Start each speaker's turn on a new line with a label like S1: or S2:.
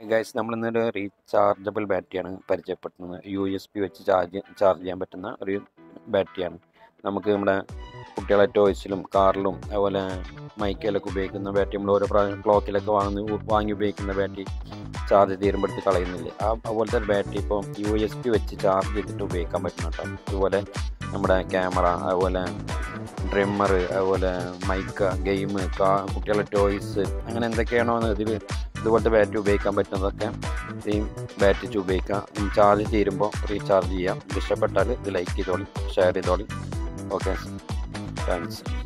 S1: guys നമ്മൾ ഇന്നൊരു rechargeable ബാറ്ററിയാണ് പരിചയപ്പെടുത്തുന്നത് യു എസ് പി വെച്ച് ചാർജ് ചാർജ് ചെയ്യാൻ പറ്റുന്ന ഒരു ബാറ്ററിയാണ് നമുക്ക് നമ്മുടെ കുട്ടികളെ ടോയ്സിലും കാറിലും അതുപോലെ മൈക്കയിലൊക്കെ ഉപയോഗിക്കുന്ന ബാറ്ററി നമ്മൾ ഓരോ പ്രാവശ്യം ക്ലോക്കിലൊക്കെ വാങ്ങി വാങ്ങി ഉപയോഗിക്കുന്ന ബാറ്ററി ചാർജ് തീരുമ്പോഴത്ത് കളയുന്നില്ല ആ അതുപോലത്തെ ഒരു ബാറ്ററി ഇപ്പോൾ യു എസ് പി വെച്ച് ചാർജ് ചെയ്തിട്ട് ഉപയോഗിക്കാൻ പറ്റുന്ന കേട്ടോ അതുപോലെ നമ്മുടെ ക്യാമറ അതുപോലെ ഡ്രിമ്മർ അതുപോലെ മൈക്ക ഗെയിം കാ കുട്ടികളുടെ ടോയ്സ് അങ്ങനെ എന്തൊക്കെയാണോ ഇതിൽ ഇതുപോലത്തെ ബാറ്ററി ഉപയോഗിക്കാൻ പറ്റുന്നതൊക്കെ ഈ ബാറ്ററി വെച്ച് ഉപയോഗിക്കാം ചാർജ് തീരുമ്പോൾ റീചാർജ് ചെയ്യാം ഇത് ഇഷ്ടപ്പെട്ടാൽ ഇത് ലൈക്ക് ചെയ്തോളി ഷെയർ ചെയ്തോളി ഓക്കെ താങ്ക്സ്